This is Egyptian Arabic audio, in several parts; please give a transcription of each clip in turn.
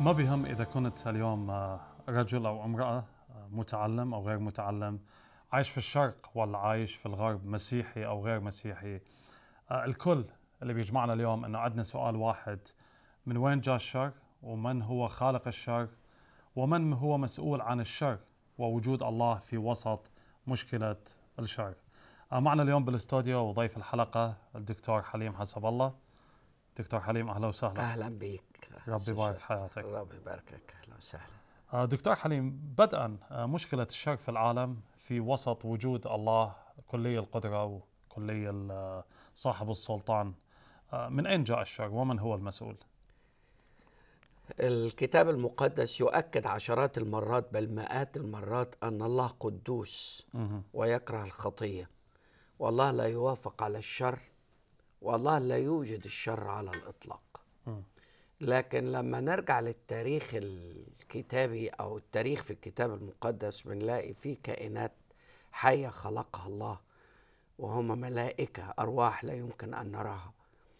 ما بهم إذا كنت اليوم آه، رجل أو امرأة آه، متعلم أو غير متعلم عايش في الشرق ولا عايش في الغرب مسيحي أو غير مسيحي آه، الكل اللي بيجمعنا اليوم أنه عندنا سؤال واحد من وين جاء الشر ومن هو خالق الشر ومن هو مسؤول عن الشر ووجود الله في وسط مشكلة الشر معنا اليوم بالاستوديو وضيف الحلقة الدكتور حليم حسب الله دكتور حليم أهلا وسهلا اهلا بك ربي يبارك حياتك ربي يباركك اهلا وسهلا آه، دكتور حليم بدءا آه، مشكلة الشر في العالم في وسط وجود الله كلي القدرة وكلي ال- آه، صاحب السلطان آه، من أين جاء الشر ومن هو المسؤول؟ الكتاب المقدس يؤكد عشرات المرات بل مئات المرات ان الله قدوس مهم. ويكره الخطيه والله لا يوافق على الشر والله لا يوجد الشر على الاطلاق مم. لكن لما نرجع للتاريخ الكتابي او التاريخ في الكتاب المقدس بنلاقي فيه كائنات حيه خلقها الله وهم ملائكه ارواح لا يمكن ان نراها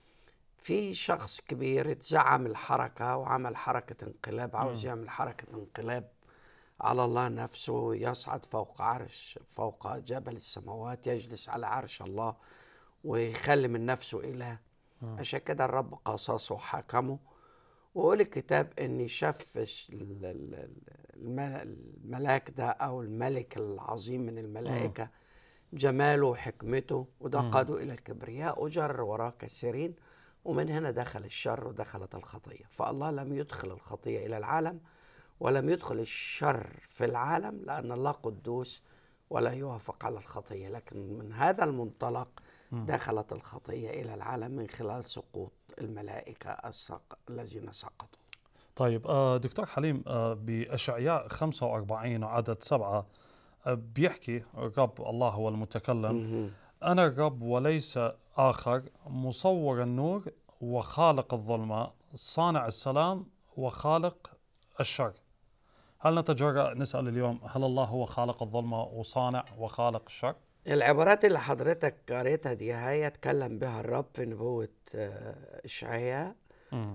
في شخص كبير اتزعم الحركه وعمل حركه انقلاب عاوز يعمل حركه انقلاب على الله نفسه يصعد فوق عرش فوق جبل السماوات يجلس على عرش الله ويخلي من نفسه اله عشان كده الرب قاصصه وحكمه ويقول الكتاب ان شاف الش- ال- ال- ال- الم- الملاك ده او الملك العظيم من الملائكه جماله وحكمته وده قاده الى الكبرياء وجر وراه كثيرين ومن هنا دخل الشر ودخلت الخطيه فالله لم يدخل الخطيه الى العالم ولم يدخل الشر في العالم لان الله قدوس ولا يوافق على الخطيه لكن من هذا المنطلق دخلت الخطيه الى العالم من خلال سقوط الملائكه السق... الذين سقطوا طيب آه، دكتور حليم آه، بأشعياء 45 وعدد سبعة آه، بيحكي الرب الله هو المتكلم مهم. أنا الرب وليس آخر مصور النور وخالق الظلمة صانع السلام وخالق الشر هل نتجرأ نسأل اليوم هل الله هو خالق الظلمة وصانع وخالق الشر؟ العبارات اللي حضرتك قريتها دي هي اتكلم بها الرب في نبوة آه، إشعياء مم.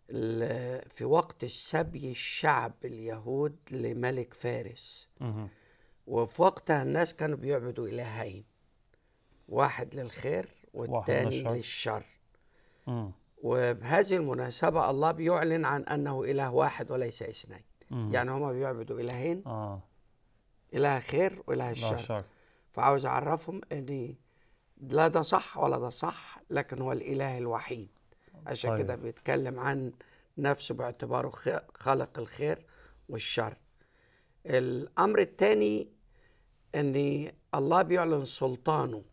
ل- في وقت السبي الشعب اليهود لملك فارس مهم. وفي وقتها الناس كانوا بيعبدوا إلهين واحد للخير والتاني للشر. للشر مم. وبهذه المناسبة الله بيعلن عن أنه إله واحد وليس اثنين مم. يعني هما بيعبدوا إلهين آه إله خير وإله لا الشر شر فعاوز أعرفهم أن لا ده صح ولا ده صح لكن هو الإله الوحيد عشان طيب. كده بيتكلم عن نفسه باعتباره خ- خالق الخير والشر الأمر الثاني أن الله بيعلن سلطانه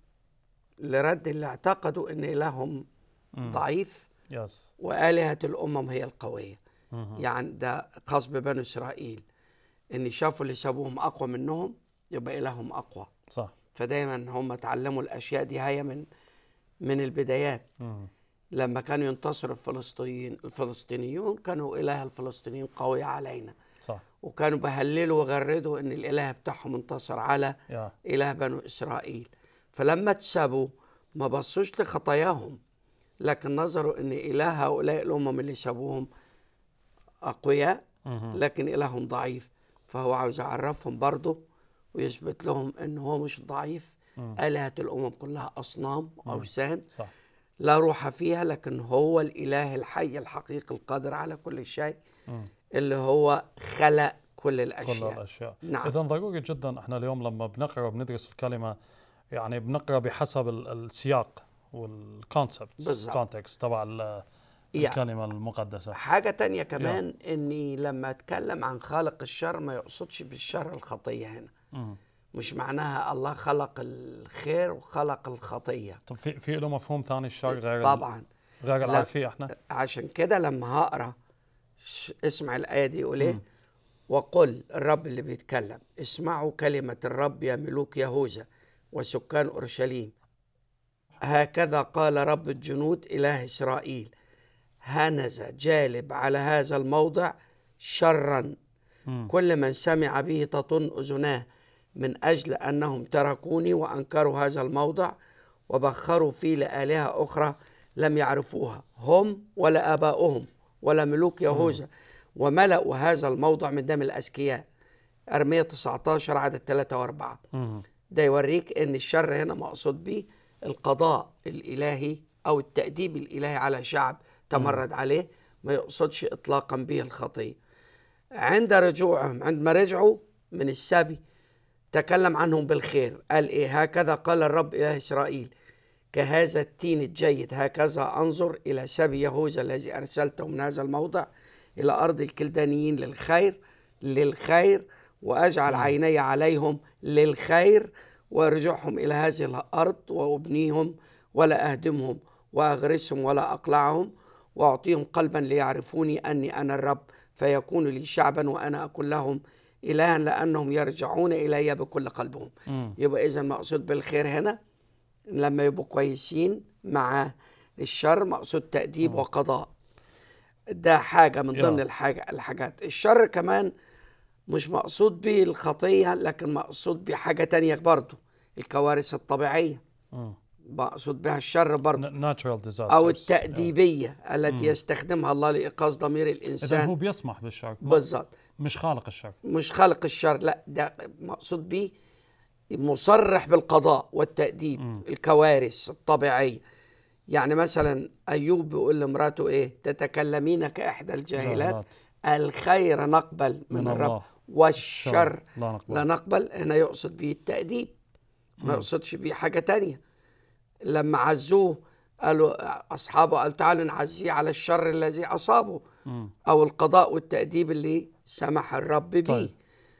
لرد اللي اعتقدوا أن إلههم مم. ضعيف يس وآلهة الأمم هي القوية مهم. يعني ده خاص ببنو إسرائيل إن شافوا اللي سابوهم أقوى منهم يبقى إلههم أقوى صح فدايما هم اتعلموا الاشياء دي هي من من البدايات مم. لما كانوا ينتصروا الفلسطينيين الفلسطينيون كانوا اله الفلسطينيين قوي علينا صح وكانوا بهللوا وغردوا ان الاله بتاعهم انتصر على يا اله بنو اسرائيل فلما اتسابوا ما بصوش لخطاياهم لكن نظروا ان اله هؤلاء الامم اللي سابوهم اقوياء مهم. لكن إلههم ضعيف فهو عاوز يعرفهم برضه ويثبت لهم ان هو مش ضعيف مم. آلهة الأمم كلها أصنام أوثان صح لا روح فيها لكن هو الإله الحي الحقيقي القادر على كل شيء مم. اللي هو خلق كل كل الأشياء الاشياء نعم. اذا ضروري جدا احنا اليوم لما بنقرا وبندرس الكلمه يعني بنقرا بحسب ال- السياق والكونسبت بالضبط. كونتكست تبع ال- يعني الكلمه المقدسه حاجة تانية كمان إني لما أتكلم عن خالق الشر ما يقصدش بالشر الخطية هنا مم. مش معناها الله خلق الخير وخلق الخطية طب في في له مفهوم ثاني الشر غير ال- طبعا غير لا. العارفيه احنا عشان كده لما هقرا ش- اسمع الآية دي يقول إيه وقل الرب اللي بيتكلم اسمعوا كلمة الرب يا ملوك يهوذا وسكان أورشليم هكذا قال رب الجنود إله إسرائيل هنز جالب على هذا الموضع شرا مم. كل من سمع به تطن أذناه من أجل أنهم تركوني وأنكروا هذا الموضع وبخروا فيه لآلهة أخرى لم يعرفوها هم ولا آباؤهم ولا ملوك يهوذا وملأوا هذا الموضع من دم الأذكياء أرمية 19 عدد 3 و4 مم. ده يوريك ان الشر هنا مقصود به القضاء الالهي او التاديب الالهي على شعب تمرد عليه ما يقصدش اطلاقا به الخطيه عند رجوعهم عندما رجعوا من السبي تكلم عنهم بالخير قال ايه هكذا قال الرب اله اسرائيل كهذا التين الجيد هكذا انظر الى سبي يهوذا الذي ارسلته من هذا الموضع الى ارض الكلدانيين للخير للخير واجعل عيني عليهم للخير وارجعهم الى هذه الارض وابنيهم ولا اهدمهم واغرسهم ولا اقلعهم واعطيهم قلبا ليعرفوني اني انا الرب فيكون لي شعبا وانا اكون لهم الها لانهم يرجعون الي بكل قلبهم مم. يبقى اذا المقصود بالخير هنا لما يبقوا كويسين مع الشر مقصود تأديب وقضاء ده حاجة من ضمن يا. الحاجة الحاجات الشر كمان مش مقصود به الخطية لكن مقصود به حاجة تانية برضو الكوارث الطبيعية مم. مقصود بها الشر برضو ناتشرال ديزاسترز أو التأديبية التي يستخدمها الله لإيقاظ ضمير اذا هو الإنسان بيسمح بالشر بالظبط مش خالق الشر مش خلق الشر لا ده مقصود به مصرح بالقضاء والتأديب مم. الكوارث الطبيعية يعني مثلا أيوب بيقول لمراته إيه تتكلمين كإحدى الجاهلات جاهلات. الخير نقبل من, من الرب الله. والشر لا نقبل لا نقبل هنا يقصد به التأديب ما يقصدش به حاجة تانية لما عزوه قالوا أصحابه قالوا تعالوا نعزيه على الشر الذي أصابه مم. أو القضاء والتأديب اللي سمح الرب به طيب.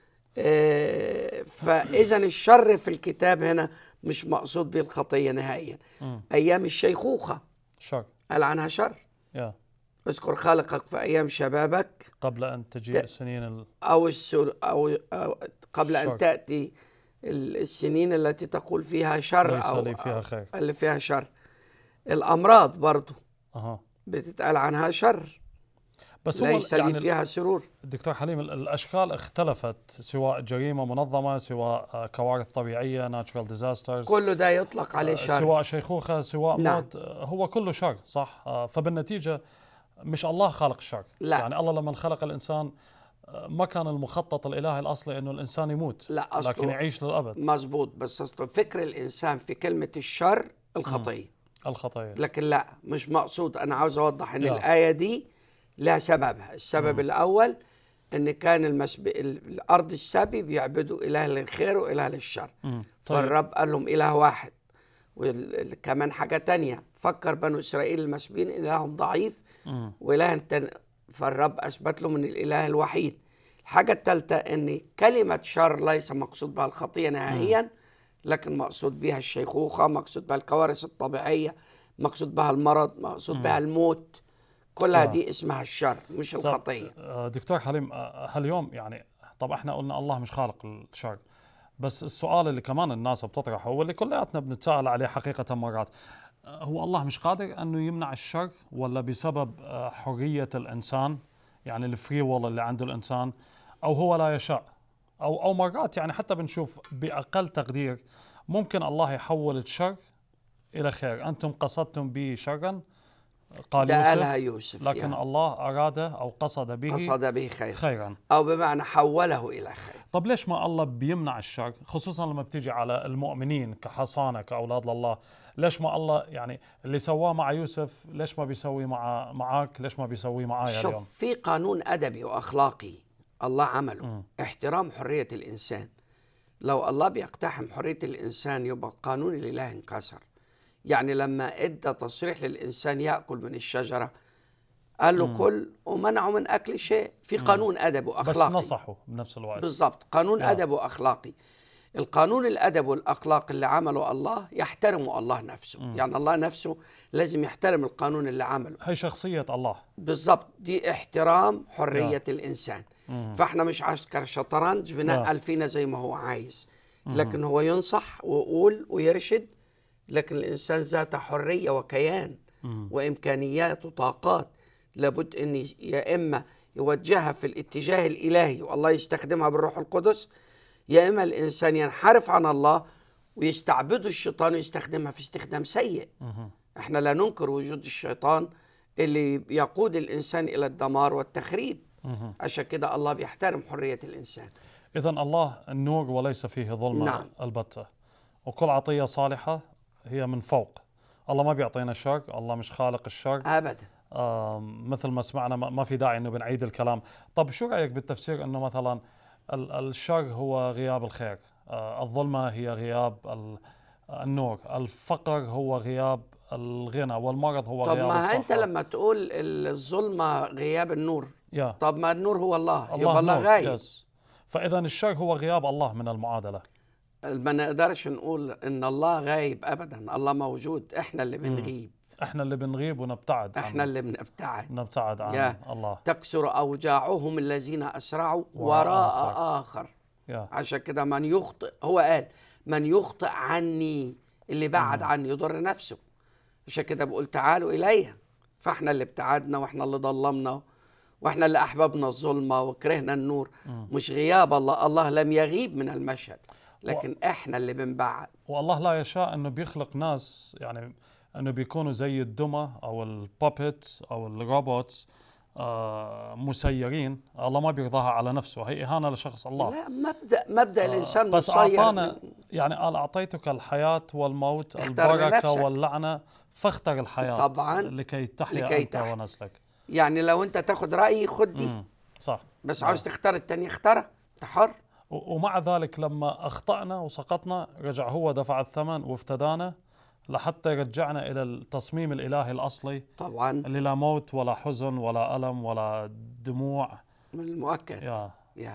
آه، فإذا الشر في الكتاب هنا مش مقصود به الخطية نهائيا مم. أيام الشيخوخة شر قال عنها شر يا اذكر خالقك في أيام شبابك قبل ان تجيء ت- السنين ال... أو, السر أو, أو قبل الشر. أن تأتي ال- السنين التي تقول فيها شر ليس أو لي فيها خير. اللي فيها شر الأمراض برضو اها بتتقال عنها شر بس هو ليس يعني لي فيها سرور دكتور حليم ال- الاشكال اختلفت سواء جريمه منظمه سواء آه، كوارث طبيعيه ناتشرال ديزاسترز كل ده يطلق عليه شر سواء شيخوخه سواء نعم. موت آه، هو كله شر صح آه، فبالنتيجه مش الله خالق الشر لا. يعني الله لما خلق الانسان آه، ما كان المخطط الالهي الاصلي انه الانسان يموت لا، أصله- لكن يعيش للابد مظبوط بس اصل فكر الانسان في كلمه الشر الخطيه الخطايا لكن لا مش مقصود انا عاوز اوضح ان لا. الايه دي لها سببها السبب الاول ان كان المسب... ال- الارض السبي بيعبدوا اله للخير واله للشر مم. طيب فالرب قال لهم اله واحد وكمان حاجه تانية فكر بنو اسرائيل المسبين ان الههم ضعيف مم. واله تاني فالرب اثبت لهم ان الاله الوحيد الحاجه الثالثه ان كلمه شر ليس مقصود بها الخطيه نهائيا لكن مقصود بها الشيخوخه مقصود بها الكوارث الطبيعيه مقصود بها المرض مقصود بها الموت كلها آه. دي اسمها الشر مش طب، الخطيه آه، دكتور حليم آه، هاليوم يعني طب احنا قلنا الله مش خالق الشر بس السؤال اللي كمان الناس بتطرحه واللي كلياتنا بنتساءل عليه حقيقة مرات آه، هو الله مش قادر انه يمنع الشر ولا بسبب آه، حرية الانسان يعني الفري وول اللي عنده الانسان او هو لا يشاء او او مرات يعني حتى بنشوف باقل تقدير ممكن الله يحول الشر الى خير انتم قصدتم به شرا قال ده قالها يوسف يوسف لكن يعني. الله أراد أو قصد به قصد به خير خيرا او بمعنى حوله الى خير طب ليش ما الله بيمنع الشر خصوصا لما بتيجي على المؤمنين كحصانة كأولاد لله ليش ما الله يعني اللي سواه مع يوسف ليش ما بيسوي مع معك ليش ما بيسويه معايا اليوم شوف في قانون ادبي واخلاقي الله عمله مم. احترام حريه الانسان لو الله بيقتحم حريه الانسان يبقى قانون الاله انكسر يعني لما ادى تصريح للانسان ياكل من الشجره قال له كل ومنعه من اكل شيء في قانون ادبي بس واخلاقي نصحوا بنفس الوقت بالضبط قانون آه. ادب واخلاقي القانون الادب والاخلاق اللي عمله الله يحترمه الله نفسه يعني الله نفسه لازم يحترم القانون اللي عمله هي شخصية الله بالضبط دي احترام حرية الإنسان مم. فاحنا مش عسكر شطرنج بنقل فينا زي ما هو عايز لكن هو ينصح ويقول ويرشد لكن الإنسان ذات حرية وكيان وإمكانيات وطاقات لابد أن ي- يا إما يوجهها في الاتجاه الإلهي والله يستخدمها بالروح القدس يا إما الإنسان ينحرف عن الله ويستعبده الشيطان ويستخدمها في استخدام سيء مهم. احنا لا ننكر وجود الشيطان اللي يقود الانسان الى الدمار والتخريب عشان كده الله بيحترم حريه الانسان إذا الله النور وليس فيه ظلمة نعم. البتة وكل عطية صالحة هي من فوق الله ما بيعطينا الشر الله مش خالق الشر ابدا آم، مثل ما سمعنا ما ما في داعي انه بنعيد الكلام طب شو رايك بالتفسير انه مثلا ال- الشر هو غياب الخير آه، الظلمه هي غياب ال- النور الفقر هو غياب الغنى والمرض هو طب غياب ما الصحه انت لما تقول الظلمه غياب النور يا طب ما النور هو الله, الله يبقى الله نور، غايب يس. فاذا الشر هو غياب الله من المعادله ما نقدرش نقول ان الله غايب ابدا الله موجود احنا اللي بنغيب احنا اللي بنغيب ونبتعد احنا عنه. اللي بنبتعد نبتعد عن يا. الله تكسر اوجاعهم الذين اسرعوا وراء وراء آخر. اخر يا عشان كده من يخطئ هو قال من يخطئ عني اللي بعد عني يضر نفسه عشان كده بقول تعالوا الي فاحنا اللي ابتعدنا واحنا اللي ضلمنا واحنا اللي احببنا الظلمه وكرهنا النور مش غياب الله الله لم يغيب من المشهد لكن احنا اللي بنبعد والله لا يشاء انه بيخلق ناس يعني انه بيكونوا زي الدمى او البابت او الروبوتس آه مسيرين الله ما بيرضاها على نفسه هي اهانه لشخص الله لا مبدا مبدا الانسان بس مسير اعطانا من- يعني قال اعطيتك الحياه والموت اختار البركه لنفسك. واللعنه فاختر الحياه طبعاً. لكي تحيا لكي انت تحيا. ونسلك يعني لو انت تاخد رايي خد دي مم. صح بس عاوز تختار التاني اختارها انت حر و- ومع ذلك لما اخطانا وسقطنا رجع هو دفع الثمن وافتدانا لحتى يرجعنا الى التصميم الالهي الاصلي طبعا اللي لا موت ولا حزن ولا الم ولا دموع من المؤكد يا يا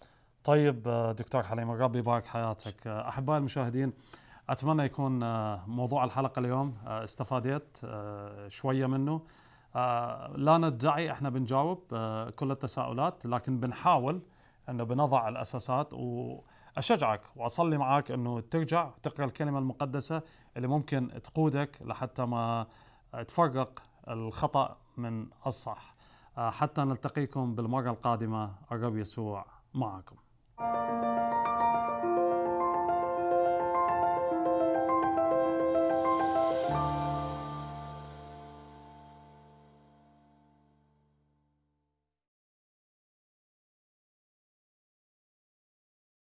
طيب آه، دكتور حليم الرب يبارك حياتك آه، احبائي المشاهدين اتمنى يكون آه، موضوع الحلقه اليوم آه، استفادت آه، شويه منه آه، لا ندعي احنا بنجاوب آه، كل التساؤلات لكن بنحاول انه بنضع الاساسات واشجعك واصلي معك انه ترجع تقرا الكلمه المقدسه اللي ممكن تقودك لحتى ما تفرق الخطا من الصح آه، حتى نلتقيكم بالمره القادمه الرب يسوع معكم